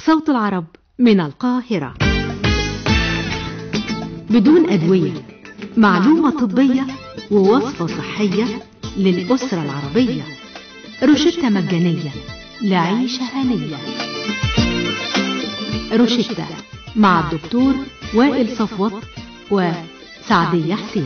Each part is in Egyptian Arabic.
صوت العرب من القاهرة بدون أدوية معلومة طبية ووصفة صحية للأسرة العربية روشتة مجانية لعيشة هنية روشتة مع الدكتور وائل صفوت وسعدية حسين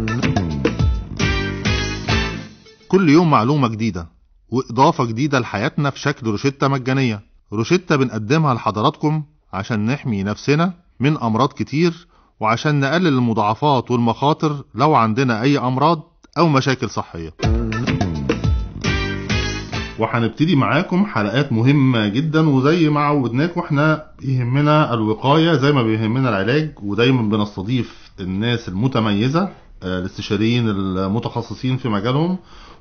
كل يوم معلومة جديدة وإضافة جديدة لحياتنا في شكل روشتة مجانية روشتة بنقدمها لحضراتكم عشان نحمي نفسنا من أمراض كتير وعشان نقلل المضاعفات والمخاطر لو عندنا أي أمراض أو مشاكل صحية وهنبتدي معاكم حلقات مهمة جدا وزي ما عودناكم احنا يهمنا الوقاية زي ما بيهمنا العلاج ودايما بنستضيف الناس المتميزة آه، الاستشاريين المتخصصين في مجالهم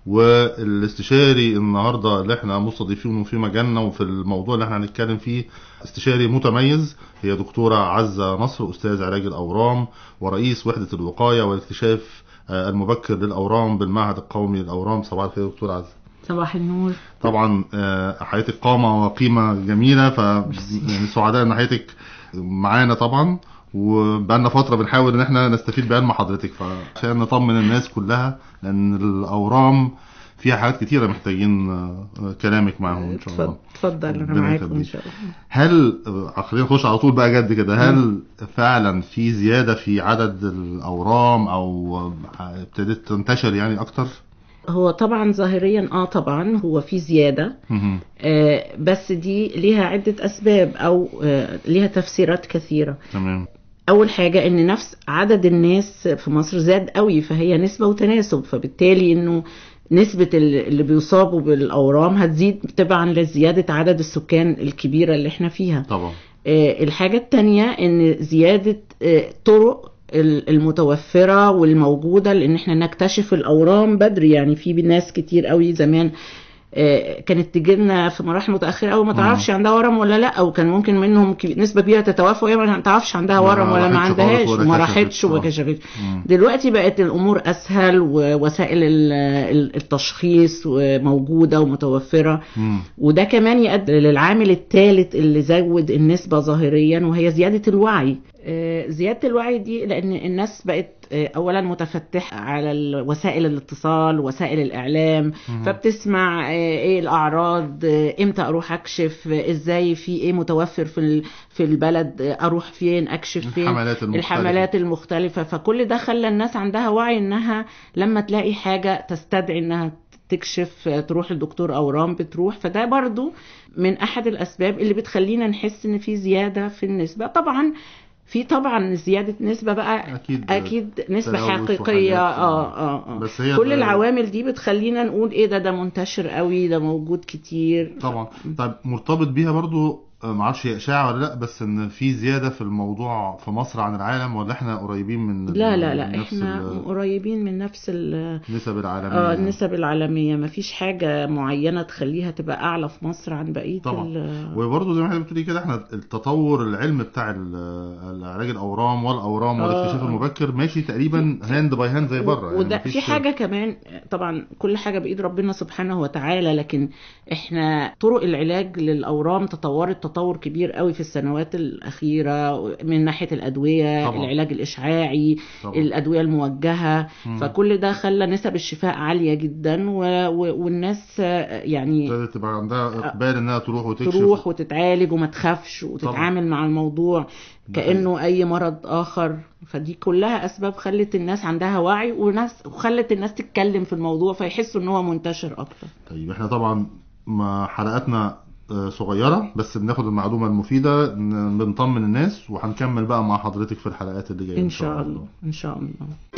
والاستشاري النهارده اللي احنا مستضيفينه في مجالنا وفي الموضوع اللي احنا هنتكلم فيه استشاري متميز هي دكتورة عزة نصر استاذ علاج الاورام ورئيس وحدة الوقاية والاكتشاف آه، المبكر للاورام بالمعهد القومي للاورام صباح الخير دكتورة عزة صباح النور طبعا آه، حياتك قامة وقيمة جميلة ف يعني سعداء ان حياتك معانا طبعا وبقالنا فترة بنحاول ان احنا نستفيد بعلم حضرتك فعشان نطمن الناس كلها لان الاورام فيها حاجات كتيرة محتاجين آه، كلامك معاهم ان شاء الله اتفضل انا ربنا معاكم ان يخليك. شاء الله هل آه، خلينا نخش على طول بقى جد كده هل فعلا في زيادة في عدد الاورام او آه، ابتدت تنتشر يعني اكتر؟ هو طبعا ظاهريا اه طبعا هو في زياده مهم. آه بس دي ليها عده اسباب او آه ليها تفسيرات كثيره تمام اول حاجه ان نفس عدد الناس في مصر زاد قوي فهي نسبه وتناسب فبالتالي انه نسبة ال- اللي بيصابوا بالأورام هتزيد تبعا لزيادة عدد السكان الكبيرة اللي احنا فيها طبعا آه، الحاجة التانية ان زيادة آه، طرق ال- المتوفرة والموجودة لان احنا نكتشف الاورام بدري يعني في ناس كتير قوي زمان آه، كانت تجيلنا في مراحل متأخرة أوي ما تعرفش عندها ورم ولا لا أو كان ممكن منهم كبير- نسبة كبيرة تتوفى وهي ما تعرفش عندها ما ورم ولا ما راحتش خالص عندهاش ولا وما كشفت. راحتش وما آه. كشفتش مم. دلوقتي بقت الامور اسهل ووسائل ال- ال- التشخيص موجوده ومتوفره مم. وده كمان يؤدي للعامل الثالث اللي زود النسبه ظاهريا وهي زياده الوعي آه، زياده الوعي دي لان الناس بقت آه، اولا متفتحه على ال- وسائل الاتصال وسائل الاعلام فبتسمع آه، ايه الاعراض آه، امتى اروح اكشف آه، ازاي في ايه متوفر في ال- في البلد آه، اروح فين اكشف فين الحملات المختلفة. الحملات المختلفة فكل ده خلى الناس عندها وعي انها لما تلاقي حاجة تستدعي انها تكشف تروح لدكتور اورام بتروح فده برضو من احد الاسباب اللي بتخلينا نحس ان في زيادة في النسبة طبعا في طبعا زيادة نسبة بقى أكيد اكيد نسبة تلوث حقيقية وحاجات. اه اه اه بس هي كل ال- العوامل دي بتخلينا نقول ايه ده ده منتشر قوي ده موجود كتير طبعا طيب مرتبط بيها برضو آه، معرفش هي اشاعه ولا لا بس ان في زياده في الموضوع في مصر عن العالم ولا احنا قريبين من لا لا من لا نفس احنا ال- قريبين من نفس ال النسب العالميه اه يعني. النسب العالمية مفيش حاجة معينة تخليها تبقى أعلى في مصر عن بقية طبعا ال- وبرضه زي ما احنا بتقولي كده احنا التطور العلم بتاع ال- العلاج الاورام والاورام آه. والاكتشاف المبكر ماشي تقريبا هاند باي هاند زي بره وده مفيش- في حاجة كمان طبعا كل حاجة بإيد ربنا سبحانه وتعالى لكن احنا طرق العلاج للأورام تطورت تطور كبير قوي في السنوات الأخيرة من ناحية الأدوية طبعا. العلاج الإشعاعي طبعا. الأدوية الموجهة مم. فكل ده خلى نسب الشفاء عالية جدا و... و... والناس آه، يعني ابتدت تبقى عندها اقبال انها تروح وتكشف تروح وتتعالج وما تخافش وتتعامل مع الموضوع كأنه أي مرض آخر فدي كلها أسباب خلت الناس عندها وعي وناس وخلت الناس تتكلم في الموضوع فيحسوا إن هو منتشر أكتر طيب احنا طبعا ما حلقاتنا آه، صغيرة بس بناخد المعلومة المفيدة ن- بنطمن الناس وهنكمل بقى مع حضرتك في الحلقات اللي جاية إن شاء الله إن شاء الله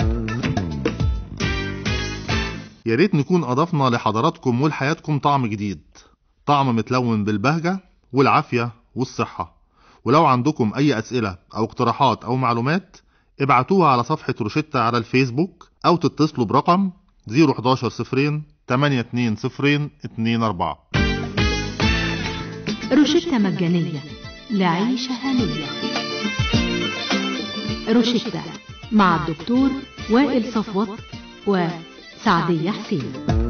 يا ريت نكون أضفنا لحضراتكم ولحياتكم طعم جديد طعم متلون بالبهجة والعافية والصحة ولو عندكم أي أسئلة أو اقتراحات أو معلومات ابعتوها على صفحة روشتة على الفيسبوك أو تتصلوا برقم 011 صفرين 82 صفرين 24 روشتة مجانية لعيشة هنية روشتة مع الدكتور وائل صفوت وسعدية حسين